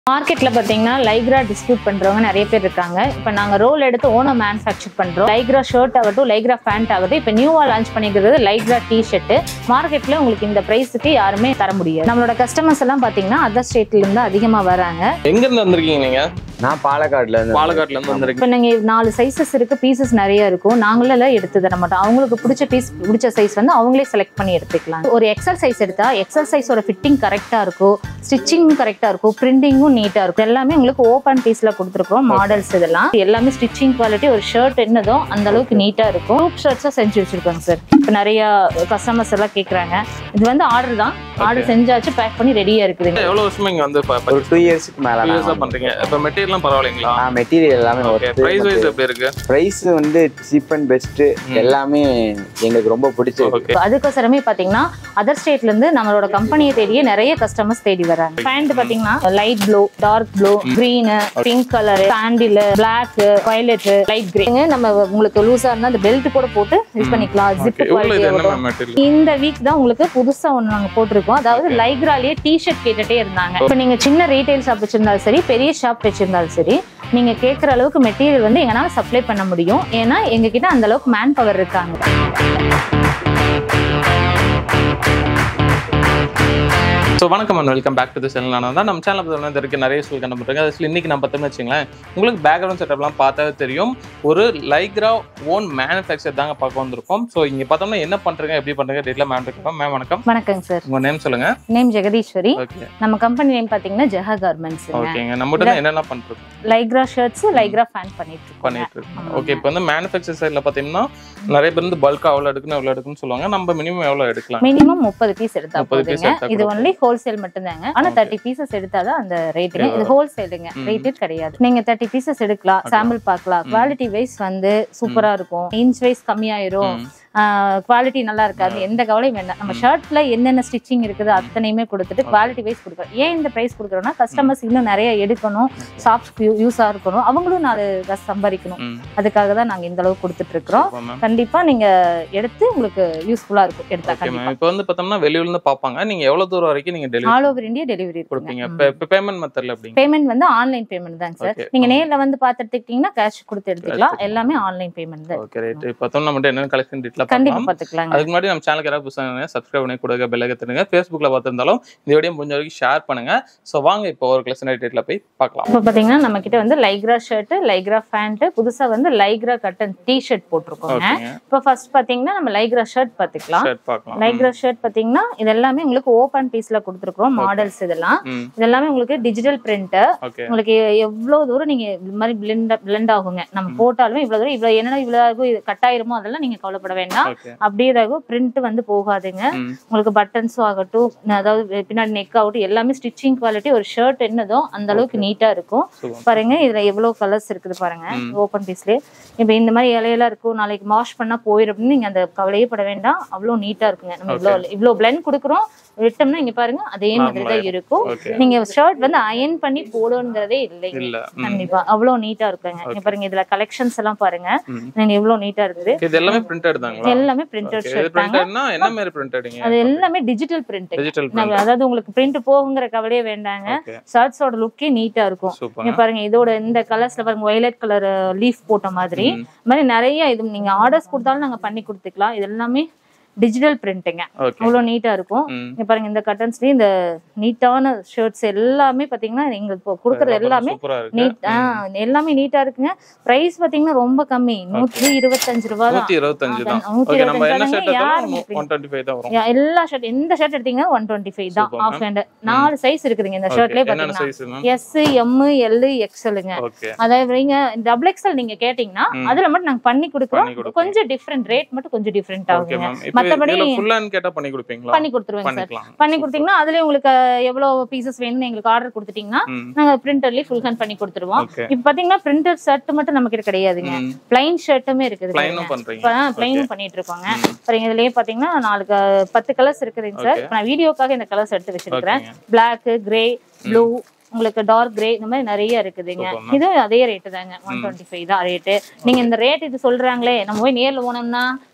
மார்க்கெட்ல பாத்தீங்கன்னா Lycra distribute பண்றவங்க நிறைய பேர் இருக்காங்க இப்போ நாங்க ரோல் எடுத்து ஓனம் மேனுஃபேக்சர் பண்றோம் லைக்ரா ஷர்ட் ஆகட்டும் லைக்ரா பேண்ட் ஆகட்டும் இப்போ நியூவா லான்ச் பண்ணிக்கிறது லைக்ரா டி ஷர்ட் மார்க்கெட்ல உங்களுக்கு இந்த பிரைஸுக்கு யாருமே தர முடியாது நம்மளோட கஸ்டமர்ஸ் எல்லாம் பாத்தீங்கன்னா அதர் ஸ்டேட்ல இருந்து அதிகமா வராங்க எங்க இருந்து வந்திருக்கீங்க நீங்க நான் பாலக்காடுல இருந்து பாலக்காட்டுல இருந்து வந்திருக்கீங்க இப்போ நீங்க நாலு சைஸஸ் இருக்கு பீசஸ் நிறைய இருக்கும் நாங்களே எல்லாம் எடுத்து தர மாட்டோம் அவங்களுக்கு பிடிச்ச பீஸ் பிடிச்ச சைஸ் வந்து அவங்களே செலக்ட் பண்ணி எடுத்துக்கலாம் ஒரு எக்ஸல் சைஸ் எடுத்தா எக்ஸல் சைஸோட ஃபிட்டிங் கரெக்டா இருக்கும் ஸ்டிச்சிங்கும் கரெக்டா இருக்கும் பிரிண்டிங்கும் நீட்டா இருக்கும் எல்லாமே உங்களுக்கு ஓப்பன் பீஸ்ல கொடுத்துருக்கோம் மாடல்ஸ் இதெல்லாம் எல்லாமே ஸ்டிச்சிங் குவாலிட்டி ஒரு ஷர்ட் என்னதோ அந்த அளவுக்கு நீட்டா இருக்கும் குரூப் ஷர்ட்ஸா செஞ்சு வச்சிருக்கோங்க சார் இப்போ நிறைய கஸ்டமர்ஸ் எல்லாம் கேக்குறாங்க இது வந்து ஆர்டர் தான் ஆர்டர் செஞ்சாச்சு பேக் பண்ணி ரெடியா இருக்குதுங்க எவ்வளவு வருஷமா இங்க வந்து ஒரு டூ இயர்ஸ்க்கு மேல யூஸா பண்றீங்க இப்ப மெட்டீரியல்லாம் பரவாயில்லைங்களா மெட்டீரியல் எல்லாமே ஓகே பிரைஸ் வைஸ் எப்படி இருக்கு ப்ரைஸ் வந்து சீப் அண்ட் பெஸ்ட் எல்லாமே எங்களுக்கு ரொம்ப பிடிச்சது ஓகே அதுக்கோசரமே பாத்தீங்கன்னா அதர் ஸ்டேட்ல இருந்து நம்மளோட கம்பெனியை தேடியே நிறைய கஸ்டமர்ஸ் தேடி வராங்க பேண்ட் பாத்தீங்கன்னா light blue dark blue green pink colour sandal black violet light green நம்ம உங்களுக்கு லூசா இருந்தா அந்த பெல்ட் கூட போட்டு யூஸ் பண்ணிக்கலாம் ஜிப் ஓகே இவ்வளவு இது குவாலிட்டி என்ன மெட்டீரியல் இந்த வீக் தான் உங்களுக்கு புதுசா ஒண்ணு நாங்க போட்டிருக்கோம் அதாவது லைக்ராலேயே டிஷர்ட் கேட்டுட்டே இருந்தாங்க இப்போ நீங்க சின்ன ரீட்டைல் ஷாப் வச்சிருந்தாலும் சரி பெரிய ஷாப் வச்சிருந்தாலும் சரி நீங்க கேட்குற அளவுக்கு மெட்டீரியல் வந்து எங்களால சப்ளை பண்ண முடியும் ஏன்னா எங்க கிட்ட அந்த அளவுக்கு மேன் பவர் இருக்காங்க ஸோ வணக்கம் and welcome back to the channel நான் தான் நம்ம சேனல் பார்த்தோம்னா இருக்க நிறைய சொல்லி கண்டு பண்ணுறேன் அதில் இன்னைக்கு நம்ம பார்த்தோம்னு வச்சுங்களேன் உங்களுக்கு பேக்ரவுண்ட் செட்டப்லாம் பார்த்தாவே தெரியும் ஒரு லைக்ரா ஓன் மேனுஃபேக்சர் தாங்க பார்க்க வந்திருக்கோம் ஸோ இங்கே பார்த்தோம்னா என்ன பண்ணுறீங்க எப்படி பண்ணுறீங்க டீட்டில் மேம் இருக்கோம் மேம் வணக்கம் வணக்கம் சார் உங்கள் நேம் சொல்லுங்க நேம் ஜெகதீஸ்வரி ஓகே நம்ம கம்பெனி நேம் பாத்தீங்கன்னா ஜெஹா கார்மெண்ட்ஸ் ஓகேங்க நம்மகிட்ட தான் என்னென்ன பண்ணுறோம் லைக்ரா ஷர்ட்ஸ் லைக்ரா ஃபேன் பண்ணிட்டு இருக்கோம் பண்ணிட்டு இருக்கோம் ஓகே இப்போ வந்து மேனுஃபேக்சர் சைடில் பார்த்தீங்கன்னா நிறைய பேர் வந்து பல்காக எவ்வளோ எடுக்கணும் எவ்வளோ எடுக்குன்னு சொல்லுவாங்க நம்ம மினிமம் எவ்வளோ எடுக்கலாம் மினிமம் முப்பது பீஸ் எடுத்தா 30 piece போதுங்க எடுத்தா இது கூட ஒன்லி ஹோல்சேல் மட்டும்தாங்க ஆனா Okay. தேர்ட்டி பீசஸ் எடுத்தாதான் அந்த ரேட்டுங்க இது ஹோல்சேலுங்க ம். ரேட்டு கிடையாது நீங்க தேர்ட்டி பீசஸ் எடுக்கலாம் சாம்பிள் பார்க்கலாம் குவாலிட்டி வைஸ் வந்து சூப்பரா இருக்கும் இன்ச் வைஸ் கம்மியாயிரும் ம். குவாலிட்டி நல்லா இருக்காது எந்த கவலையும் வேண்டாம் நம்ம ஷர்ட்ல என்னென்ன ஸ்டிச்சிங் இருக்குது அத்தனையுமே கொடுத்துட்டு குவாலிட்டி வைஸ் கொடுக்குறோம் ஏன் இந்த பிரைஸ் கொடுக்குறோம்னா கஸ்டமர்ஸ் இன்னும் நிறைய எடுக்கணும் ஷாப்ஸ்க்கு யூஸா இருக்கணும் அவங்களும் நாலு காசு சம்பாதிக்கணும் ம் அதுக்காக தான் நாங்க இந்த அளவுக்கு கொடுத்துட்டு இருக்கிறோம் சூப்பர் மேம் கண்டிப்பா நீங்க எடுத்து உங்களுக்கு யூஸ்ஃபுல்லா இருக்கும் எடுத்தா ஓகே கண்டிப்பா மேம் இப்போ வந்து பார்த்தோம்னா வெளியூர்ல இருந்து பார்ப்பாங்க நீங்க எவ்வளவு தூரம் வரைக்கும் நீங்க delivery all over India delivery கொடுப்பீங்க இருக்குங்க இப்போ பேமெண்ட் மெத்தட்ல எப்படிங்க பேமெண்ட் வந்து ஆன்லைன் பேமெண்ட் தாங்க சார் Okay. நீங்க நேர்ல வந்து பார்த்து எடுத்துக்கிட்டீங்கன்னா கேஷ் கொடுத்து எடுத்துக்கலாம் எல்லாமே ஆன்லைன் பேமெண்ட் தான் ஓகே ரைட் இப்போ பார்த்தோம் நம்ம என்னென்ன கலெக்ஷன் டீட்டெயிலாக கண்டிப்பா பார்க்கலாம் பாத்துக்கலாங்க அதுக்கு முன்னாடி நம்ம சேனலுக்கு யாராவது புதுசாக சப்ஸ்கிரைப் பண்ணி கொடுக்க பெல் கத்துருங்க ஃபேஸ்புக்கில் பார்த்துருந்தாலும் இந்த வீடியோ முடிஞ்ச வரைக்கும் ஷேர் பண்ணுங்க ஸோ வாங்க இப்போ ஒரு கலெக்ஷன் டீட்டெயிலில் போய் பார்க்கலாம் இப்போ பாத்தீங்கன்னா நம்ம கிட்ட வந்து லைக்ரா ஷர்ட் லைக்ரா பேண்ட் புதுசா வந்து லைக்ரா கட்டன் டி ஷர்ட் போட்டிருக்கோங்க ஓகேங்க இப்போ ஃபர்ஸ்ட் பாத்தீங்கன்னா நம்ம லைக்ரா ஷர்ட் பாத்துக்கலாம் ஷர்ட் பார்க்கலாம் லைக்ரா ஷர்ட் பாத்தீங்கன்னா இது எல்லாமே உங்களுக்கு ஓபன் பீஸ்ல கொடுத்துருக்கோம் மாடல்ஸ் இதெல்லாம் ம் இது எல்லாமே உங்களுக்கு டிஜிட்டல் பிரிண்ட் ஓகே உங்களுக்கு எவ்வளவு தூரம் நீங்க இது மாதிரி பிளெண்ட் பிளெண்ட் ஆகுங்க நம்ம போட்டாலுமே இவ்வளவு தூரம் இவ்வளவு என்னடா இவ்வளவு ஆகும் இது கட் ஆயிருமோ அதெல்லாம் நீங்க கவலைப்பட வேண்டாம் ஓகே அப்படியே இதாகும் பிரிண்ட் வந்து போகாதுங்க ம் உங்களுக்கு பட்டன்ஸும் ஆகட்டும் அதாவது பின்னாடி நெக் ஆகட்டும் எல்லாமே ஸ்டிச்சிங் குவாலிட்டி ஒரு ஷர்ட் என்னதோ அந்த அளவுக்கு நீட்டா இருக்கும் சூப்பர் பாருங்க இதுல எவ்வளவு கலர்ஸ் இருக்குது பாருங்க ம். ஓப்பன் பீஸ்லயே இப்போ இந்த மாதிரி இலையெல்லாம் இருக்கும் நாளைக்கு வாஷ் பண்ணா போயிடும் அப்படின்னு நீங்க அந்த கவலையே பட வேண்டாம் அவ்வளவு நீட்டா இருக்குங்க நம்ம இவ்வளவு இவ்வளவு பிளெண்ட் கொடுக்குறோம் விட்டோம்னா இங்க பாருங்க அதே மாதிரி தான் இருக்கும் ஓகே நீங்க ஷர்ட் வந்து அயன் பண்ணி போடணுங்கிறதே இல்லைங்க இல்ல ம் கண்டிப்பா அவ்வளவு நீட்டா இருக்குங்க இங்க பாருங்க இதுல கலெக்ஷன்ஸ் எல்லாம் பாருங்க ம். நீங்க எவ்வளவு நீட்டா இருக்குது இது எல்லாமே பிரிண்டட் தாங்களா எல்லாமே பிரிண்டட் ஓகே இது ஷர்ட் தாங்க பிரிண்டட்னா என்ன மாதிரி பிரிண்டடிங்க அது எல்லாமே டிஜிட்டல் பிரிண்ட் டிஜிட்டல் பிரிண்ட் அதாவது உங்களுக்கு பிரிண்ட் போகுங்கிற கவலையே வேண்டாங்க ஓகே ஷர்ட்ஸோட லுக்கே நீட்டா இருக்கும் சூப்பர் இங்க பாருங்க இதோட இந்த கலர்ஸ்ல பாருங்க வயலட் கலர் லீஃப் போட்ட மாதிரி ம். இந்த மாதிரி நிறைய இது நீங்க ஆர்டர்ஸ் கொடுத்தாலும் நாங்க பண்ணி கொடுத்துக்கலாம் இது எல்லாமே டிஜிட்டல் பிரிண்ட்டுங்க ஓகே அவ்வளவு நீட்டா இருக்கும் ம் இங்க பாருங்க இந்த கட்டன்ஸ்லயும் இந்த நீட்டான ஷர்ட்ஸ் எல்லாமே பாத்தீங்கன்னா நீங்க இப்போ கொடுக்குறது எல்லாமே சூப்பரா இருக்கு நீட் ஆ எல்லாமே நீட்டா இருக்குங்க பிரைஸ் பாத்தீங்கன்னா ரொம்ப கம்மி நூற்றி இருபத்தஞ்சு ரூபா தான் நூத்தி இருபத்தஞ்சு தான் நூத்தி ஓகே நம்ம என்ன இருபத்தஞ்சு ஷர்ட் யாருமே எடுத்தாலும் ஒன் டுவெண்ட்டி ஃபைவ் தான் வரும் யா- எல்லா ஷர்ட் எந்த ஷர்ட் எடுத்தீங்கன்னா ஒன் டுவெண்ட்டி ஃபைவ் தான் Super, ஆஃப் ஹேண்ட் நாலு சைஸ் இருக்குதுங்க இந்த ஷர்ட்லயே Okay. என்னென்ன பாத்தீங்கன்னா size ma'am S M L எக்ஸ்எல்லுங்க ஓகே அதாவது நீங்க டபுள் எக்ஸ்எல் நீங்க கேட்டீங்கன்னா ம். அதுல மட்டும் நாங்க பண்ணி கொடுக்குறோம் பண்ணி கொடுப்போம். கொஞ்சம் டிஃப்ரெண்ட் ரேட் மட்டும் கொஞ்சம் டிஃப்ரெண்ட் ஓகே ஆகுங்க மேம் இப்போ மத்தபடி இதுல ஃபுல் ஹேண்ட் கேட்டா பண்ணி கொடுப்பீங்களா பண்ணி கொடுத்துருவேங்க சார் பண்ணிக்கலாம் பண்ணி கொடுத்தீங்கன்னா அதுலயே உங்களுக்கு எவ்வளவு பீசஸ் வேணும்னு எங்களுக்கு ஆர்டர் கொடுத்துட்டீங்கன்னா ம் நாங்க பிரிண்டர்லயே ஃபுல் ஹேண்ட் பண்ணி கொடுத்துருவோம் ஓகே இப்ப பாத்தீங்கன்னா பிரிண்டர் ஷர்ட் மட்டும் நம்ம கிட்ட கிடையாதுங்க ம் பிளைன் ஷர்ட்டுமே இருக்குது ப்ளைனும் பண்றீங்க இப்ப பிளைனும் பண்ணிட்டு இருக்கோங்க ம். அப்புறம் இதுலயே பாத்தீங்கன்னா நாலு க- பத்து கலர்ஸ் இருக்குதுங்க சார் Okay. இப்ப நான் வீடியோக்காக இந்த கலர்ஸ் எடுத்து வச்சிருக்கிறேன் ஓகேங்க பிளாக் கிரே ப்ளூ உங்களுக்கு டார்க் கிரே இந்த மாதிரி நிறைய இருக்குதுங்க Super, ma'am. இது அதே ரேட்டு தாங்க ஒன் டுவெண்ட்டி ஃபைவ் தான் ரேட்டு நீங்க இந்த ரேட் இது சொல்றாங்களே நம்ம போய் நேர்ல போனோம்னா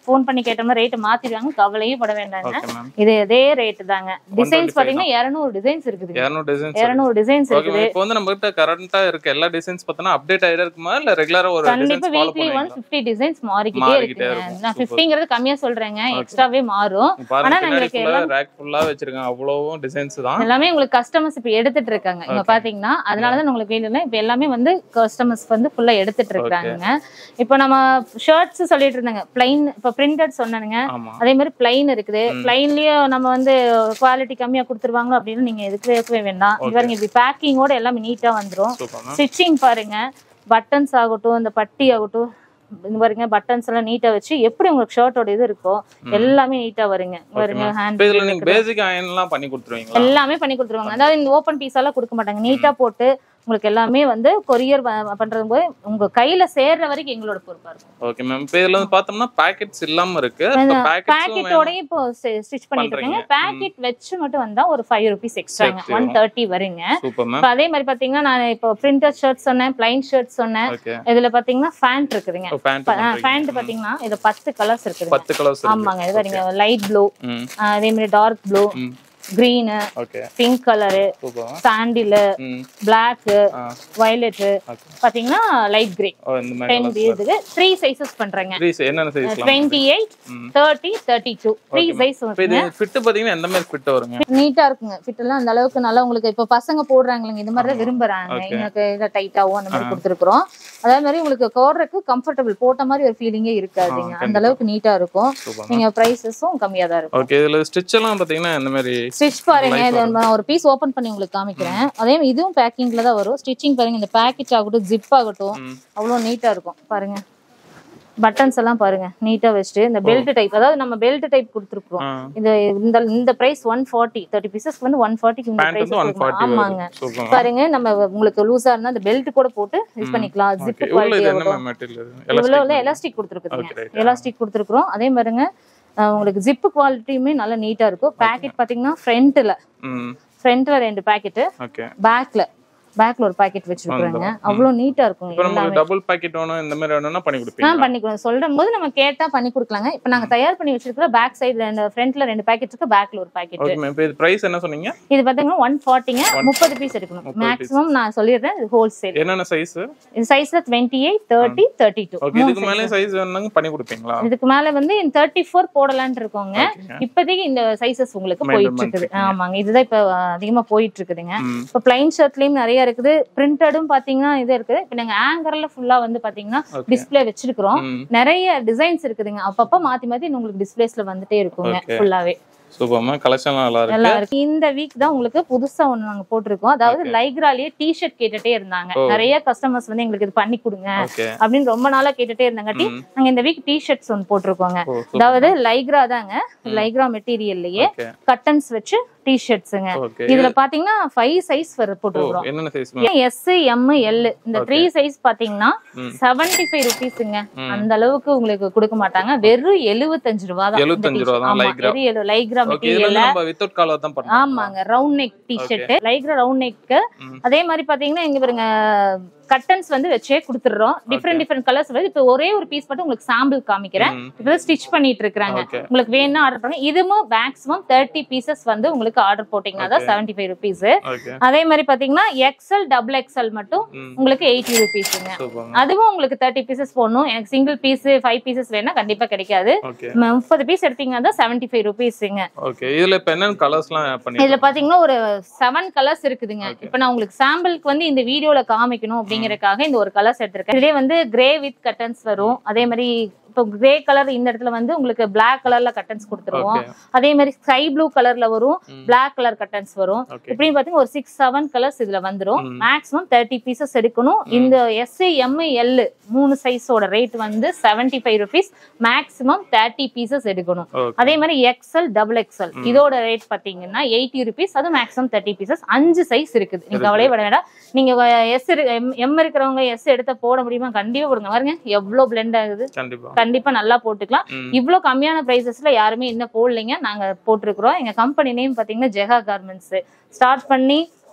ஃபோன் பண்ணி கேட்டோம்னா ரேட் மாத்திடுவாங்க கவலையே பட வேண்டாங்க ஓகே மேம் இது இதே ரேட் தாங்க டிசைன்ஸ் 125 பாத்தீங்கன்னா இருநூறு டிசைன்ஸ் இருக்குதுங்க இரநூறு டிசைன்ஸ் இருநூறு டிசைன்ஸ் ஓகே இருக்குது இப்போ வந்து நம்ம கிட்ட கரண்டா இருக்க எல்லா டிசைன்ஸ் பார்த்தோன்னா அப்டேட் ஆயிட்டே இருக்குமா இல்ல ரெகுலரா ஒரு கண்டிப்பா டிசைன்ஸ் ஃபாலோ வீக்லி ஒன் பண்ணுவீங்களா ஃபிஃப்டி டிசைன்ஸ் மாறிக்கிட்டே மாறிக்கிட்டே இருக்குங்க இருக்கும். நான் Super. ஃபிஃப்டிங்கிறது கம்மியா சொல்றேங்க எக்ஸ்ட்ராவே மாறும் பாருங்க ஆனா பின்னாடி எங்களுக்கு ஃபுல்லா ரேக் ஃபுல்லா வச்சிருக்காங்க அவ்வளவும் டிசைன்ஸ் தான் எல்லாமே உங்களுக்கு கஸ்டமர்ஸ் இப்ப எடுத்துட்டு இருக்காங்க இங்க Okay. பாத்தீங்கன்னா அதனாலதான் உங்களுக்கு வேணும் இப்ப எல்லாமே வந்து கஸ்டமர்ஸ் வந்து ஃபுல்லா எடுத்துட்டு இருக்காங்க இப்போ நம்ம ஷர்ட்ஸ் சொல்லிட்டு இருந்தாங்க பிளைன் இப்ப பிரிண்டட் சொன்னானுங்க ஆமா அதே மாதிரி பிளைன் இருக்குது ம். பிளைன்லயும் நம்ம வந்து குவாலிட்டி கம்மியா கொடுத்துருவாங்க அப்படின்னு நீங்க எதுக்கு வைக்கவே வேண்டாம் இது Okay. பாருங்க இப்படி பேக்கிங்கோட எல்லாமே நீட்டா வந்துரும் சூப்பர் மேம் ஸ்டிச்சிங் பாருங்க பட்டன்ஸ் ஆகட்டும் இந்த பட்டி ஆகட்டும் இது பாருங்க பட்டன்ஸ் எல்லாம் நீட்டா வச்சு எப்படி உங்களுக்கு ஷர்ட்டோட இது இருக்கோ எல்லாமே நீட்டா வருங்க இங்க பாருங்க இப்போ ஹேண்ட் இதுல நீங்க பேசிக் அயன்லாம் பண்ணி கொடுத்துருவீங்களா எல்லாமே பண்ணி கொடுத்துருவாங்க அதாவது இந்த ஓப்பன் பீஸ் எல்லாம் கொடுக்க மாட்டாங்க நீட்டா போட்டு உங்களுக்கு எல்லாமே வந்து கொரியர் பண்றது போது உங்க கையில சேர்ற வரைக்கும் எங்களோட பொறுப்பா இருக்கும் ஓகே மேம் இப்போ இதுல வந்து பார்த்தோம்னா பாக்கெட்ஸ் இல்லாம இருக்கு பாக்கெட்ஸும் பேக்கெட்டோடய இப்போ ஸ்டிச் பண்ணிட்டு இருக்காங்க பண்றீங்க. பேக்கெட் வச்சு மட்டும் வந்தா ஒரு ஃபைவ் ருபீஸ் எக்ஸ்ட்ராங்க Extra ஒன் தேர்ட்டி வருங்க சூப்பர் மேம் இப்போ அதே மாதிரி பாத்தீங்கன்னா நான் இப்போ பிரிண்டட் ஷர்ட் சொன்னேன் பிளைன் ஷர்ட் சொன்னேன் ஓகே இதுல பாத்தீங்கன்னா ஃபேண்ட் இருக்குதுங்க பேண்ட் ஃபேண்ட் பாத்தீங்கன்னா இது பத்து கலர்ஸ் இருக்குதுங்க பத்து கலர்ஸ் ஆமாங்க இது பாருங்க லைட் ப்ளூ ம் அதே மாதிரி டார்க் ப்ளூ ம் green okay pink colour super sandal ம் பிளாக் ஆ வயலட் ஓகே பாத்தீங்கன்னா லைட் கிரே ஓ இந்த மாதிரி டென் கலர்ஸ் இதுக்கு த்ரீ சைசஸ் பண்றேங்க த்ரீ என்னென்ன சைஸ்லாம் டுவெண்ட்டி எயிட் ம். Thirty thirty two three size இப்போ இது ஃபிட் பாத்தீங்கன்னா எந்த மாதிரி ஃபிட் வருங்க நீட்டா இருக்குங்க ஃபிட் எல்லாம் அந்த அளவுக்கு நல்லா உங்களுக்கு இப்ப பசங்க போடுறாங்களங்க இந்த மாதிரி தான் விரும்புறாங்க Okay. எனக்கு இதை டைட்டாவும் அந்த மாதிரி கொடுத்துருக்குறோம் அதே மாதிரி உங்களுக்கு கோடுறதுக்கு கம்ஃபர்டபுள் போட்ட மாதிரி ஒரு ஃபீலிங்கே இருக்காதுங்க ஆ, அந்த அளவுக்கு நீட்டா இருக்கும் சூப்பர் நீங்க பிரைசஸும் கம்மியா தான் இருக்கும் ஓகே இதுல ஸ்டிச் எல்லாம் பாத்தீங்கன்னா எந்த மாதிரி ஸ்டிச் பாருங்க Light இது நான் ஒரு பீஸ் ஓபன் பண்ணி உங்களுக்கு காமிக்கிறேன் அதே மாதிரி இதுவும் பேக்கிங்ல தான் வரும் ஸ்டிச்சிங் பாருங்க இந்த பேக்கெட் ஆகட்டும் ஜிப் ஆகட்டும் ம். அவ்வளவு நீட்டா இருக்கும் பாருங்க பட்டன்ஸ் எல்லாம் பாருங்க நீட்டா வச்சுட்டு இந்த பெல்ட் டைப் அதாவது நம்ம பெல்ட் டைப் கொடுத்துருக்கோம் ஆ இது இந்த இந்த பிரைஸ் ஒன் ஃபார்ட்டி தேர்ட்டி பீசஸ்க்கு வந்து ஒன் ஃபார்ட்டிக்கு இந்த பேண்ட் வந்து ஒன் பிரைஸ் ஃபார்ட்டி ஆமாங்க சூப்பர் பாருங்க நம்ம உங்களுக்கு லூசா இருந்தா அந்த பெல்ட் கூட போட்டு யூஸ் பண்ணிக்கலாம் ஜிப் ஓகே உள்ள இது குவாலிட்டி என்ன ஆகட்டும் மெட்டீரியல் இவ்வளவு உள்ள எலாஸ்டிக் எலாஸ்டிக் கொடுத்துருக்குதுங்க Okay, right. எலாஸ்டிக் கொடுத்துருக்குறோம் அதே மாதிரிங்க அஹ் உங்களுக்கு ஜிப் குவாலிட்டியுமே நல்லா நீட்டா இருக்கும் பேக்கெட் பாத்தீங்கன்னா ஃப்ரண்ட்ல ம் ஃப்ரண்ட்ல ரெண்டு பேக்கெட் ஓகே பேக்ல பேக்ல ஒரு பாக்கெட் வச்சிருக்காங்க அவ்வளவு நீட்டா இருக்கும் இப்போ எல்லாமே நமக்கு டபுள் பாக்கெட் வேணும் இந்த மாதிரி வேணும்னா பண்ணி ஆ கொடுப்பீங்க பண்ணிக்கலாம் சொல்ற போது நம்ம கேட்டா பண்ணி கொடுக்கலாங்க இப்போ நாங்க தயார் பண்ணி வச்சிருக்கிற பேக் சைடு ரெண்டு ஃப்ரண்ட்ல ரெண்டு பேக்கெட் இருக்கு பேக்ல ஒரு பாக்கெட் ஓகே மேம் இப்போ இது பிரைஸ் என்ன சொன்னீங்க இது பாத்தீங்கன்னா ஒன் ஃபார்ட்டிங்க முப்பது பீஸ் எடுக்கணும் 30 மேக்ஸிமம் நான் சொல்லிடுறேன் இது ஹோல்சேல் என்னென்ன சைஸ் இது சைஸ்ல twenty eight thirty thirty two okay இதுக்கு மேலே சைஸ் வேணும்னாங்க பண்ணி கொடுப்பீங்களா இதுக்கு மேல வந்து தேர்ட்டி ஃபோர் போடலாம்னு இருக்கோங்க ஓகேங்க இப்போதைக்கு இந்த சைசஸ் உங்களுக்கு Maintain போயிட்டு இருக்குது பண்ணிட்டு ஆமாங்க இதுதான் இப்போ அதிகமா போயிட்டு இருக்குதுங்க ம் இப்போ பிளைன் ஷர்ட்லயும் நிறைய இருக்குது பிரிண்டடும் பாத்தீங்கன்னா இது இருக்குது இப்போ நாங்க ஆங்கர்ல ஃபுல்லா வந்து பாத்தீங்கன்னா ஓகே டிஸ்ப்ளே வச்சிருக்கிறோம் ம் நிறைய டிசைன்ஸ் இருக்குதுங்க அப்பப்ப மாத்தி மாத்தி உங்களுக்கு டிஸ்பிளேஸ்ல வந்துட்டே இருக்குங்க Okay. ஃபுல்லாவே சூப்பர்மா கலெக்ஷன்லாம் நல்லா இருக்கு நல்லா இருக்கு இந்த வீக் தான் உங்களுக்கு புதுசா ஒண்ணு நாங்க போட்டிருக்கோம் அதாவது லைக்ராலேயே டி ஷர்ட் கேட்டுட்டே இருந்தாங்க ஓ. நிறைய கஸ்டமர்ஸ் வந்து எங்களுக்கு இது பண்ணி கொடுங்க ஓகே அப்படின்னு ரொம்ப நாளா கேட்டுட்டே இருந்தாங்காட்டி ம் நாங்க இந்த வீக் டி ஷர்ட்ஸ் ஒன்று போட்டிருக்கோங்க ஓ அதாவது லைக்ரா தாங்க லைக்ரா மெட்டீரியல்லையே ஓகே கட்டன்ஸ் வச்சு டி ஷர்ட்ஸுங்க ஓகே இதுல பாத்தீங்கன்னா ஃபைவ் சைஸ் ஓ போட்டிருக்கிறோம் என்னென்ன சைஸ் எஸ் எம் எல் இந்த த்ரீ சைஸ் பாத்தீங்கன்னா ம். செவன்டி ஃபைவ் ருபீஸுங்க ம். அந்த அளவுக்கு உங்களுக்கு கொடுக்க மாட்டாங்க வெறும் எழுபத்தஞ்சு ரூபா தான் 75 ரூபா தான் Lycra. லைக்ரா ஓகே இதுல மெட்டீரியல் வந்து நம்ம வித்தவுட் காலர் தான் பண்ணுவோம் ஆமாங்க round neck T shirt Lycra round neck ம். அதே மாதிரி பாத்தீங்கன்னா இங்க பாருங்க கட்டன்ஸ் வந்து வச்சே கொடுத்துடுறோம் டிஃப்ரெண்ட் டிஃப்ரெண்ட் கலர்ஸ் வந்து இப்போ ஒரே ஒரு பீஸ் மட்டும் உங்களுக்கு சாம்பிள் காமிக்கிறேன் ம். இப்போ ஸ்டிச் பண்ணிட்டு இருக்காங்க ஓகே உங்களுக்கு வேணும்னா ஆர்டர் பண்ணுங்க இதுவும் மேக்ஸிமம் தேர்ட்டி பீசஸ் வந்து உங்களுக்கு ஆர்டர் போட்டீங்கன்னா தான் Okay. Seventy five rupees okay அதே மாதிரி பாத்தீங்கன்னா எக்ஸ்எல் டபுள் எக்ஸ்எல் மட்டும் ம் உங்களுக்கு எயிட்டி ருபீஸுங்க சூப்பர்ங்க அதுவும் உங்களுக்கு தேர்ட்டி பீசஸ் போடணும் எனக்கு சிங்கிள் பீஸ் ஃபைவ் பீசஸ் வேணா கண்டிப்பா கிடைக்காது ஓகே ம- முப்பது பீஸ் எடுத்தீங்கன்னா தான் செவன்டி ஃபைவ் ருபீஸுங்க ஓகே இதுல இப்ப என்னென்ன கலர்ஸ்லாம் பண்ணி இதுல பாத்தீங்கன்னா ஒரு செவன் கலர்ஸ் இருக்குதுங்க Okay. இப்ப நான் உங்களுக்கு சாம்பிளுக்கு வந்து இந்த வீடியோல காமிக்கணும் அப்படிங்கறதுக்காக இந்த ஒரு கலர்ஸ் எடுத்திருக்கேன் இதுலயே வந்து கிரே வித் கட்டன்ஸ் வரும் அதே மாதிரி இப்போ கிரே கலர் இந்த இடத்துல வந்து உங்களுக்கு Black கலர்ல கட்டன்ஸ் கொடுத்துருவோம் ஓகே அதே மாதிரி ஸ்கை ப்ளூ கலர்ல வரும் ம். Black கலர் கட்டன்ஸ் வரும் ஓகே இப்படின்னு பாத்தீங்கன்னா ஒரு சிக்ஸ் செவன் கலர்ஸ் இதுல வந்துரும் ம். மேக்ஸிமம் தேர்ட்டி பீசஸ் எடுக்கணும் இந்த எஸ் எம் எல் மூணு சைஸோட ரேட் வந்து seventy five rupees maximum thirty pieces எடுக்கணும் ஓகே அதே மாதிரி எக்ஸ்எல் டபுள் எக்ஸ்எல் இதோட ரேட் பாத்தீங்கன்னா எயிட்டி ருபீஸ் அது மேக்ஸிமம் தேர்ட்டி பீசஸ் அஞ்சு சைஸ் இருக்குது நீங்க இருக்கு. கவலையே பட வேண்டாம் நீங்க எஸ் எம் இருக்கிறவங்க எஸ் எடுத்த போட முடியுமா கண்டிப்பா போடுங்க பாருங்க எவ்வளவு பிளெண்ட் ஆகுது கண்டிப்பா கண்டிப்பா நல்லா போட்டுக்கலாம் ம் இவ்ளோ கம்மியான பிரைசஸ்ல யாருமே இன்னும் போடலைங்க நாங்க போட்டிருக்கிறோம் எங்க கம்பெனி நேம் பாத்தீங்கன்னா ஜெகா கார்மெண்ட்ஸ் ஸ்டார்ட் பண்ணி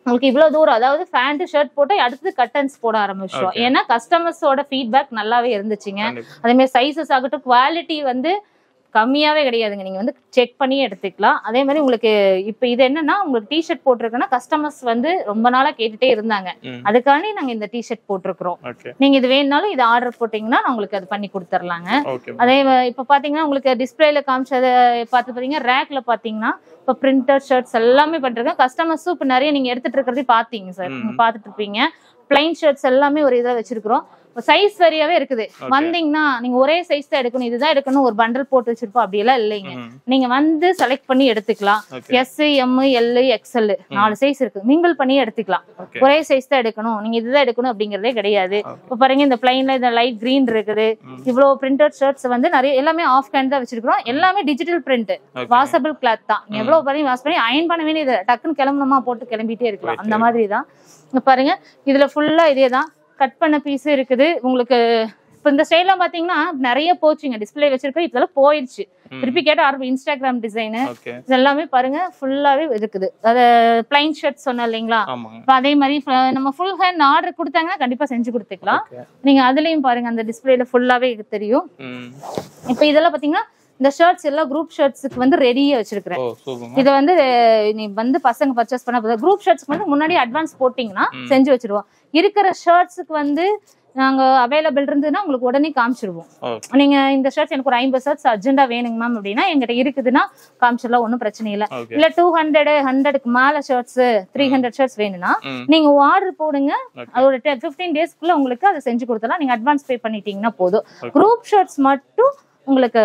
உங்களுக்கு இவ்வளவு தூரம் அதாவது பேண்ட் ஷர்ட் போட்டு அடுத்து கட்டன்ஸ் போட ஆரம்பிச்சிட்டோம் Okay. ஏன்னா கஸ்டமர்ஸோட ஃபீட்பேக் நல்லாவே இருந்துச்சுங்க கண்டிப்பா அதே மாதிரி சைஸஸ் ஆகட்டும் குவாலிட்டி வந்து கம்மியாவே கிடையாதுங்க நீங்க வந்து செக் பண்ணி எடுத்துக்கலாம் அதே மாதிரி உங்களுக்கு இப்போ இது என்னன்னா உங்களுக்கு டிஷர்ட் போட்டிருக்குன்னா கஸ்டமர்ஸ் வந்து ரொம்ப நாளா கேட்டுட்டே இருந்தாங்க ம். அதுக்காண்டி நாங்க இந்த டிஷர்ட் போட்டிருக்கிறோம் ஓகே நீங்க இது வேணும்னாலும் இது ஆர்டர் போட்டீங்கன்னா நான் உங்களுக்கு அது பண்ணி கொடுத்துர்லாங்க ஓகே அதே வ- இப்ப பாத்தீங்கன்னா உங்களுக்கு டிஸ்பிளேல காமிச்சதை பார்த்து பாத்தீங்கன்னா ரேக்ல பாத்தீங்கன்னா இப்ப பிரிண்டர் ஷர்ட்ஸ் எல்லாமே பண்றாங்க கஸ்டமர்ஸும் இப்ப நிறைய நீங்க எடுத்துட்டு இருக்கிறதே பாத்தீங்க சார் ம். நீங்க பாத்துட்டு இருப்பீங்க பிளைன் ஷர்ட்ஸ் எல்லாமே ஒரு இதில் வச்சிருக்கிறோம் சைஸ் வரியாவே இருக்குது Okay. வந்தீங்கன்னா நீங்க ஒரே சைஸ் தான் எடுக்கணும் இதுதான் எடுக்கணும் ஒரு பண்டல் போட்டு வச்சிருப்போம் அப்படி எல்லாம் இல்லைங்க ம் நீங்க வந்து செலக்ட் பண்ணி எடுத்துக்கலாம் okay S M L XL நாலு சைஸ் இருக்கு மிங்கிள் பண்ணி எடுத்துக்கலாம் ஓகே ஒரே சைஸ் தான் எடுக்கணும் நீங்க இதுதான் எடுக்கணும் அப்படிங்கறதே கிடையாது Okay. இப்ப பாருங்க இந்த பிளைன்ல இந்த லைட் கிரீன் இருக்குது ம். இவ்வளவு பிரிண்டட் ஷர்ட்ஸ் வந்து நிறைய எல்லாமே ஆஃப் ஹேண்ட் தான் வச்சிருக்கிறோம் எல்லாமே digital print okay washable cloth தான் நீ எவ்வளவு பாருங்க வாஷ் பண்ணி அயன் பண்ண வேண்டியது டக்குன்னு கிளம்பணுமா போட்டு கிளம்பிட்டே இருக்கலாம் அந்த Right. மாதிரி தான் இங்க பாருங்க இதுல ஃபுல்லா இதே தான் கட் பண்ண பீஸ் இருக்குது உங்களுக்கு இப்போ இந்த ஸ்டைலாம் பாத்தீங்கன்னா நிறைய போச்சுங்க டிஸ்ப்ளே வச்சிருக்கோம் இப்பெல்லாம் போயிடுச்சு ம். திருப்பி கேட்டா ஆரம்பி இன்ஸ்டாகிராம் டிசைனு ஓகே இது எல்லாமே பாருங்க ஃபுல்லாவே இருக்குது அது பிளைன் ஷர்ட் சொன்னேன் இல்லைங்களா ஆமாங்க இப்போ அதே மாதிரி ஃப- நம்ம ஃபுல் ஹேண்ட் ஆர்டர் கொடுத்தாங்கன்னா கண்டிப்பா செஞ்சு கொடுத்துக்கலாம் ஓகே நீங்க அதுலயும் பாருங்க அந்த டிஸ்பிளேல ஃபுல்லாவே தெரியும் ம் இப்போ இதெல்லாம் பாத்தீங்கன்னா இந்த ஷர்ட்ஸ் எல்லாம் குரூப் ஷர்ட்ஸுக்கு வந்து ரெடியா வச்சிருக்கிறேன் ஓ சூப்பர் இதை வந்து அஹ், நீ வந்து பசங்க பர்ச்சேஸ் பண்ண குரூப் ஷர்ட்ஸ்க்கு வந்து முன்னாடி அட்வான்ஸ் போட்டிங்கன்னா ம். செஞ்சு வச்சிருவோம் இருக்கிற ஷர்ட்ஸுக்கு வந்து நாங்க அவைலபிள் இருந்ததுன்னா உங்களுக்கு உடனே காமிச்சிருவோம் ஓகே நீங்க இந்த ஷர்ட்ஸ் எனக்கு ஒரு ஐம்பது ஷர்ட்ஸ் அர்ஜென்டா வேணுங்க மேம் அப்படின்னா எங்கிட்ட இருக்குதுன்னா காமிச்சிடலாம் ஒன்றும் பிரச்சனை இல்லை ஓகே இல்ல டூ ஹண்ட்ரட் ஹண்ட்ரடுக்கு மேல ஷர்ட்ஸ் த்ரீ ஹண்ட்ரட் ஷர்ட்ஸ் வேணும்னா ம் நீங்க ஆர்டர் போடுங்க ஓகே அது ஒரு ஃபிஃப்டீன் டேஸ்க்குள்ள உங்களுக்கு அதை செஞ்சு கொடுத்தலாம் நீங்க அட்வான்ஸ் பே பண்ணிட்டீங்கன்னா போதும் Okay. குரூப் ஷர்ட்ஸ் மட்டும் உங்களுக்கு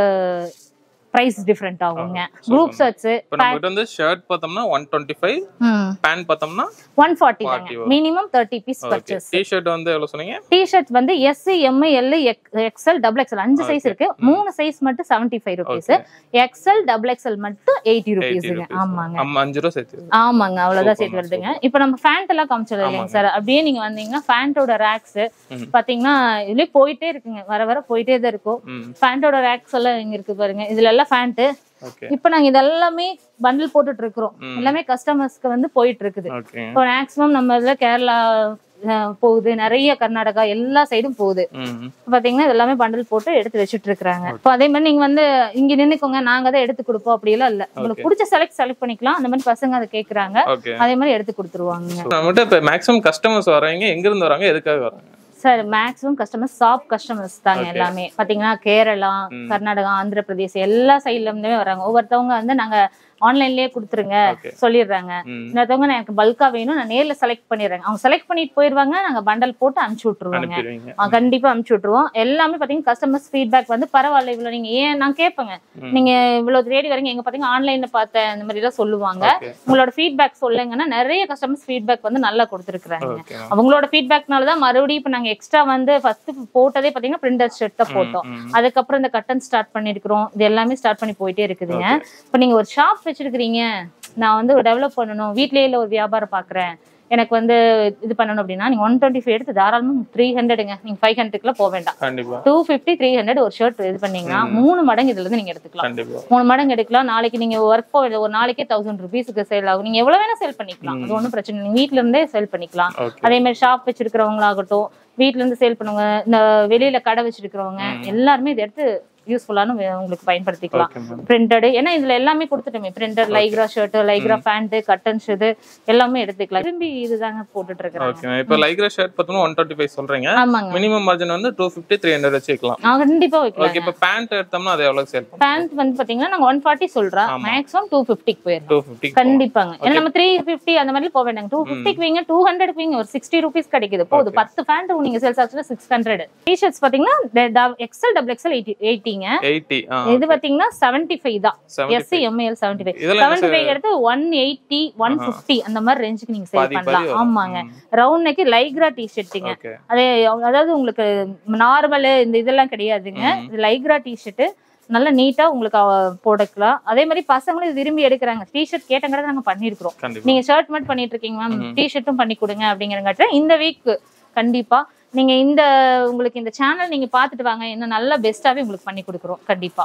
பிரைஸ் டிஃப்ரெண்ட் ஆகுங்க குரூப் ஷர்ட்ஸ் இப்போ நம்ம கிட்ட வந்து ஷர்ட் பார்த்தோம்னா ஒன் டுவெண்ட்டி ஃபைவ் பேண்ட் பார்த்தோம்னா ஒன் ஃபார்ட்டி 40 தாங்க வரும். Minimum thirty piece okay purchase T shirt வந்து எவ்வளவு சொன்னீங்க டிஷர்ட் வந்து S M L XL double XL அஞ்சு சைஸ் Okay. இருக்கு மூணு சைஸ் மட்டும் seventy five rupees okay XL double XL மட்டும் எயிட்டி எயிட்டி ருபீஸுங்க ருபீஸ் ஆமாங்க ஆமா அஞ்சு ரூபா சேர்த்து ஆமாங்க அவ்வளவுதான் Super, சேர்த்து வருதுங்க super. இப்போ நம்ம ஃபேண்ட் எல்லாம் காமிச்சது இல்லைங்க ஆமாங்க. சார் அப்படியே நீங்க வந்தீங்கன்னா ஃபேண்டோட ரேக்ஸ் ம். பாத்தீங்கன்னா இதுலயே போயிட்டே இருக்குங்க வர வர போயிட்டே தான் இருக்கும் ம் ஃபேண்டோட ரேக்ஸ் எல்லாம் இங்க இருக்கு பாருங்க இதுல எல்லாம் ஃபேண்ட் ஓகே இப்போ நாங்க இதெல்லாமே பண்டில் போட்டுட்டு இருக்கிறோம் ம். எல்லாமே கஸ்டமர்ஸ்க்கு வந்து போயிட்டு இருக்குது ஓகே இப்போ மேக்ஸிமம் நம்ம இதுல கேரளா அஹ், போகுது நிறைய கர்நாடகா எல்லா சைடும் போகுது ம் பாத்தீங்கன்னா இது எல்லாமே பண்டில் போட்டு எடுத்து வச்சுட்டு இருக்காங்க இப்போ அதே மாதிரி நீங்க வந்து இங்க நின்னுக்கோங்க நாங்க தான் எடுத்து கொடுப்போம் அப்படி எல்லாம் இல்ல உங்களுக்கு பிடிச்ச செலக்ட் செலக்ட் பண்ணிக்கலாம் அந்த மாதிரி பசங்க அதை கேக்குறாங்க ஓகே அதே மாதிரி எடுத்து கொடுத்துருவாங்க நம்மகிட்ட இப்போ மேக்ஸிமம் கஸ்டமர்ஸ் வராங்க எங்க இருந்து வராங்க எதுக்காக வராங்க sir maximum customers shop customers தாங்க Okay. எல்லாமே பாத்தீங்கன்னா கேரளா ம். கர்நாடகா ஆந்திர பிரதேஷ் எல்லா சைட்ல இருந்துமே வராங்க ஒவ்வொருத்தவங்க வந்து நாங்க ஆன்லைன்லயே கொடுத்துருங்க ஓகே சொல்லிடுறாங்க ம் இன்னொருத்தவங்க நான் எனக்கு பல்கா வேணும் நான் நேர்ல செலக்ட் பண்ணிடுறேன் அவங்க செலக்ட் பண்ணிட்டு போயிருவாங்க நாங்க பண்டல் போட்டு அனுப்பிச்சு விட்டுருவாங்க அனுப்பிடுவீங்க ஆ, கண்டிப்பா அனுப்பிச்சு விட்டுருவோம் எல்லாமே பாத்தீங்கன்னா கஸ்டமர்ஸ் ஃபீட்பேக் வந்து பரவாயில்ல இவ்வளவு நீங்க ஏன் நான் கேட்பேங்க ம். நீங்க இவ்வளவு தேடி வரீங்க எங்க பாத்தீங்கன்னா ஆன்லைன்ல பார்த்தேன் இந்த மாதிரி எல்லாம் சொல்லுவாங்க ஓகே உங்களோட ஃபீட்பேக் சொல்லுங்கன்னா நிறைய கஸ்டமர்ஸ் ஃபீட்பேக் வந்து நல்லா கொடுத்துருக்காங்க ஓகே அவங்களோட ஃபீட்பேக்னால தான் மறுபடியும் இப்போ நாங்க எக்ஸ்ட்ரா வந்து ஃபர்ஸ்ட் போட்டதே பாத்தீங்கன்னா பிரிண்டர் ஷர்ட் தான் போட்டோம் ம் அதுக்கப்புறம் இந்த கட்டன் ஸ்டார்ட் பண்ணிருக்கிறோம் இது எல்லாமே ஸ்டார்ட் பண்ணி போயிட்டே இருக்குதுங்க இப்போ நீங்க ஒரு ஷாப் வச்சிருக்கிறீங்க நான் வந்து டெவலப் பண்ணணும் வீட்லயே இல்ல ஒரு வியாபாரம் பாக்குறேன் எனக்கு வந்து இது பண்ணணும் அப்படின்னா நீங்க ஒன் டுவெண்ட்டி ஃபைவ் எடுத்து தாராளமா த்ரீ ஹண்ட்ரடுங்க நீங்க ஃபைவ் ஹண்ட்ரட்ல போக வேண்டாம் கண்டிப்பா டூ ஃபிஃப்டி த்ரீ ஹண்ட்ரட் ஒரு ஷர்ட் இது பண்ணீங்கன்னா மூணு மடங்கு இதுல இருந்து நீங்க எடுத்துக்கலாம் கண்டிப்பா மூணு மடங்கு எடுக்கலாம் நாளைக்கு நீங்க ஒர்க் போக ஒரு நாளைக்கே தௌசண்ட் ருபீஸ்க்கு சேல் ஆகும் நீங்க எவ்வளவு வேணா சேல் பண்ணிக்கலாம் அது ஒன்றும் பிரச்சனை இல்லை. நீங்க வீட்ல இருந்தே சேல் பண்ணிக்கலாம் ஓகே அதே மாதிரி ஷாப் வச்சிருக்கிறவங்களாகட்டும் வீட்ல இருந்து சேல் பண்ணுவாங்க இந்த வெளியில கடை வச்சிருக்கிறவங்க எல்லாருமே இதை எடுத்து யூஸ்ஃபுல்லான உங்களுக்கு பயன்படுத்திக்கலாம் ஓகே மேம் பிரிண்டட் ஏன்னா இதுல எல்லாமே கொடுத்துட்டோமே printed Lycra shirt Lycra pant cottons இது எல்லாமே எடுத்துக்கலாம் திரும்பி இதுதாங்க போட்டுட்டு இருக்கிறாங்க ஓகே இப்போ லைக்ரா ஷர்ட் பார்த்தோம்னா ஒன் டுவெண்ட்டி ஃபைவ் சொல்றீங்க ஆமாங்க மினிமம் மார்ஜின் வந்து டூ ஃபிஃப்டி த்ரீ ஹண்ட்ரட் வச்சுக்கலாம் நான் கண்டிப்பா ஓகே வைக்கலாம் இப்போ பேண்ட் எடுத்தோம்னா அது எவ்வளவு சேல் பண்ணும் பேண்ட் வந்து பாத்தீங்கன்னா நாங்க ஒன் ஃபார்ட்டி சொல்றோம் ஆமா. மேக்ஸிமம் டூ ஃபிஃப்டிக்கு போயிடும் டூ ஃபிஃப்டி கண்டிப்பாங்க ஏன்னா நம்ம த்ரீ ஃபிஃப்டி அந்த மாதிரி போக வேண்டாங்க டூ ஃபிஃப்டிக்கு வைங்க டூ ஹண்ட்ரட் வைங்க ஒரு சிக்ஸ்டி ருபீஸ் கிடைக்குது போதும் பத்து பேண்ட் நீங்க சேல்ஸ் ஆச்சுன்னா சிக்ஸ் ஹண்ட்ரட் டிஷர்ட்ஸ் பாத்தீங்கன்னா எக்ஸல் டபுள் எக்ஸல் எயிட்டி எயிட்டிங்க எயிட்டி ஆ இது பாத்தீங்கன்னா செவன்டி ஃபைவ் தான் செவன்டி எஸ்சி எம்ஏஎல் செவன்டி ஃபைவ் இதெல்லாம் என்ன செவன்டி ஃபைவ் எடுத்து ஒன் எயிட்டி ஒன் ஃபிஃப்டி அந்த மாதிரி ரேஞ்சுக்கு நீங்க சேல் பாதி பண்ணலாம் பாதி வரும். ஆமாங்க ரவுண்ட் நெக்கு லைக்ரா டிஷர்ட்டுங்க ஓகே அதே அதாவது உங்களுக்கு நார்மல் இந்த இதெல்லாம் கிடையாதுங்க இது லைக்ரா டிஷர்ட் நல்ல நீட்டா உங்களுக்கு அவ- போட்டுக்கலாம் அதே மாதிரி பசங்களும் இது விரும்பி எடுக்கிறாங்க டிஷர்ட் கேட்டங்கிறத நாங்க பண்ணிருக்கிறோம் கண்டிப்பா நீங்க ஷர்ட் மட்டும் பண்ணிட்டு இருக்கீங்க மேம் டிஷர்ட்டும் பண்ணி கொடுங்க அப்படிங்கிறங்காட்ட இந்த வீக் கண்டிப்பா நீங்க இந்த உங்களுக்கு இந்த சேனல் நீங்க பாத்துட்டு வாங்க இன்னும் நல்லா பெஸ்ட்டாவே உங்களுக்கு பண்ணி கொடுக்குறோம் கண்டிப்பா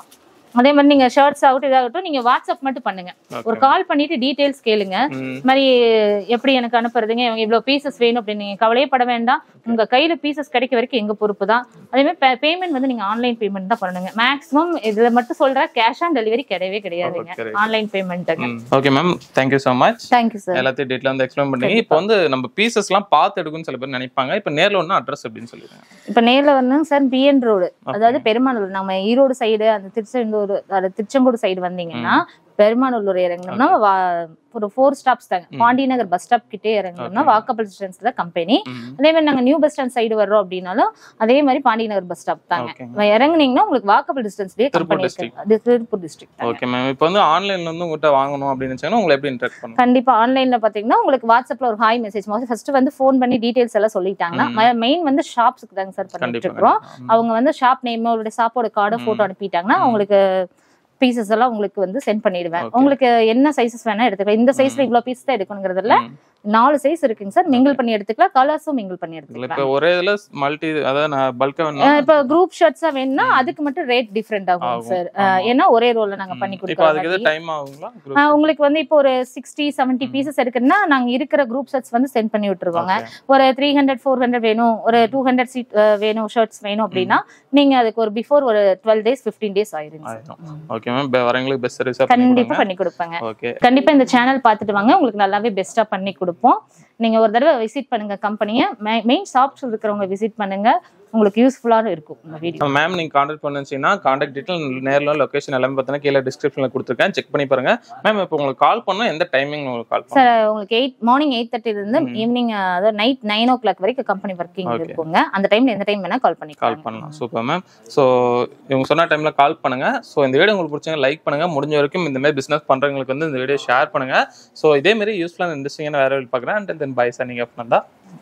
அதே மாதிரி நீங்க ஷர்ட்ஸ் ஆகட்டும் இதாகட்டும் நீங்க வாட்ஸ்அப் மட்டும் பண்ணுங்க ஒரு ஓகே கால் பண்ணிட்டு டீடைல்ஸ் கேளுங்க ம் இந்த மாதிரி எப்படி எனக்கு அனுப்புறதுங்க இவங்க இவ்வளவு பீசஸ் வேணும் அப்படின்னு நீங்க கவலையே பட வேண்டாம் உங்க கையில பீசஸ் கிடைக்க வரைக்கும் எங்க பொறுப்பு தான் அதே மாதிரி பேமெண்ட் வந்து நீங்க ஆன்லைன் பேமெண்ட் தான் பண்ணணுங்க மேக்ஸிமம் இதுல மட்டும் சொல்றேன் கேஷ் ஆன் டெலிவரி கிடையவே கிடையாதுங்க Okay. ஆன்லைன் பேமெண்ட்டுங்க okay ma'am thank you so much thank you sir எல்லாத்தையும் டீட்டெயில் வந்து எக்ஸ்பிளைன் பண்ணீங்க இப்போ வந்து நம்ம பீசஸ்லாம் பார்த்து எடுக்கும்னு சில பேர் நினைப்பாங்க இப்போ நேரில் ஒன்று அட்ரஸ் அப்படின்னு சொல்லிடுங்க இப்ப நேர்ல வந்துங்க சார் பிஎன் ரோடு அதாவது பெருமானூர் நம்ம ஈரோடு சைடு அந்த திருச்செந்தூர் அது திருச்செங்கோடு சைடு வந்தீங்கன்னா பெருமானூர் இறங்கணும்னா வா- ஒரு ஃபோர் ஸ்டாப்ஸ் தாங்க ம். பாண்டி நகர் பஸ் ஸ்டாப் கிட்டே இறங்கணும்னா Okay. வாக்கபிள் டிஸ்டன்ஸ்ல கம்பெனி ம் அதே மாதிரி நாங்க நியூ பஸ் ஸ்டாண்ட் சைடு வர்றோம் அப்படின்னாலும் அதே மாதிரி பாண்டி நகர் பஸ் ஸ்டாப் தாங்க ஓகே இறங்குனீங்கன்னா உங்களுக்கு வாக்கபிள் டிஸ்டன்ஸ்லயே திருப்பூர் கம்பெனி district. அது திருப்பூர் டிஸ்ட்ரிக்ட் ஓகே மேம் இப்போ வந்து ஆன்லைன்ல வந்து உங்கள்கிட்ட வாங்கணும் அப்படின்னு நினைச்சாங்கன்னா உங்களை எப்படி இன்ட்ராக்ட் பண்ணுங்க கண்டிப்பா ஆன்லைன்ல பாத்தீங்கன்னா உங்களுக்கு வாட்ஸ்அப்ல ஒரு ஹாய் மெசேஜ் ஃபர்ஸ்ட் வந்து ஃபோன் பண்ணி டீடைல்ஸ் எல்லாம் சொல்லிட்டாங்கன்னா மெயின் வந்து ஷாப்ஸ்க்கு தாங்க சார் பண்ணிட்டு கண்டிப்பா இருக்கிறோம் ம். அவங்க வந்து ஷாப் நேம் அவருடைய ஷாப்போட கார்டு போட்டோ அனுப்பிட்டாங்கன்னா ம். அவங்களுக்கு பீசஸ் எல்லாம் உங்களுக்கு வந்து சென்ட் பண்ணிடுவேன் Okay. உங்களுக்கு என்ன சைஸஸ் வேணா எடுத்துக்கலாம் இந்த சைஸ்ல ம். இவ்வளவு பீஸ் தான் எடுக்கணுங்கிறதுல ம். நாலு சைஸ் இருக்குங்க சார் மிங்கிள் பண்ணி எடுத்துக்கலாம் கலர்ஸும் மிங்கிள் பண்ணி இல்ல எடுத்துக்கலாம் இப்போ ஒரே இதுல மல்டி அதாவது நான் பல்கா அஹ் வேணும் இப்ப குரூப் ஷர்ட்ஸா வேணும்னா ம். அதுக்கு மட்டும் ரேட் டிஃப்ரெண்ட் ஆகும் ஆகும். சார் ஆமா. ஏன்னா ஒரே ரோல்ல நாங்க பண்ணி இப்போ அதுக்கு எது கொடுக்குறோம் டைம் ஆகுங்களா ஆஹ் உங்களுக்கு வந்து இப்போ ஒரு சிக்ஸ்டி செவன்டி ம். பீசஸ் இருக்குன்னா நாங்க இருக்கிற குரூப் செட்ஸ் வந்து சென்ட் பண்ணி விட்டுருவோங்க Okay. ஒரு த்ரீ ஹண்ட்ரட் ஃபோர் ஹண்ட்ரட் வேணும் ஒரு டூ ஹண்ட்ரட் சீட் வேணும் ஷர்ட்ஸ் வேணும் அப்படின்னா நீங்க அதுக்கு ஒரு பிஃபோர் ஒரு டுவெல் டேஸ் ஃபிஃப்டீன் டேஸ் ஆயிருங்க sir. ஆயிடும். ம். ஓகே மேம் வரவங்களுக்கு பெஸ்ட் சர்வீஸா கண்டிப்பா பண்ணி கொடுப்பாங்க ஓகே கண்டிப்பா இந்த சேனல் பார்த்துட்டு வாங்க உங்களுக்கு நல்லாவே பெஸ்டா பண்ணி கொடுப்போம் நீங்க ஒரு தடவை விசிட் பண்ணுங்க கம்பெனியை மெயின் ஷாப்ஸ் இருக்கிறவங்க விசிட் பண்ணுங்க உங்களுக்கு யூஸ்ஃபுல்லான இருக்கும் இந்த வீடியோ மேம் நீங்க காண்டாக்ட் பண்ணுச்சுன்னா காண்டாக்ட் டீட்டெயில் நேரில் லொகேஷன் எல்லாமே பார்த்தீங்கன்னா கீழே டிஸ்கிரிப்ஷனில் கொடுத்துருக்கேன் செக் பண்ணி பாருங்க மேம் இப்போ உங்களுக்கு கால் பண்ணா எந்த டைமிங் உங்களுக்கு கால் பண்ணுங்க சார் உங்களுக்கு எயிட் மார்னிங் எயிட் தேர்ட்டில இருந்து ம். ஈவினிங் அதாவது நைட் நைன் ஓ கிளாக் வரைக்கும் கம்பெனி ஒர்க்கிங் Okay. இருக்குங்க அந்த டைம்ல எந்த டைம் வேணா கால் கால் பண்ணிக்கலாம் பண்ணலாம் சூப்பர் மேம் ஸோ இவங்க சொன்ன டைம்ல கால் பண்ணுங்க ஸோ இந்த வீடியோ உங்களுக்கு பிடிச்சவங்க லைக் பண்ணுங்க முடிஞ்ச வரைக்கும் இந்த மாதிரி பிசினஸ் பண்றவங்களுக்கு வந்து இந்த வீடியோ ஷேர் பண்ணுங்க ஸோ இதே மாதிரி யூஸ்ஃபுல்லான இன்ட்ரெஸ்டிங்கான வேற பார்க்குறேன் அண்ட் தென் பை சார் நீங்கள் தான்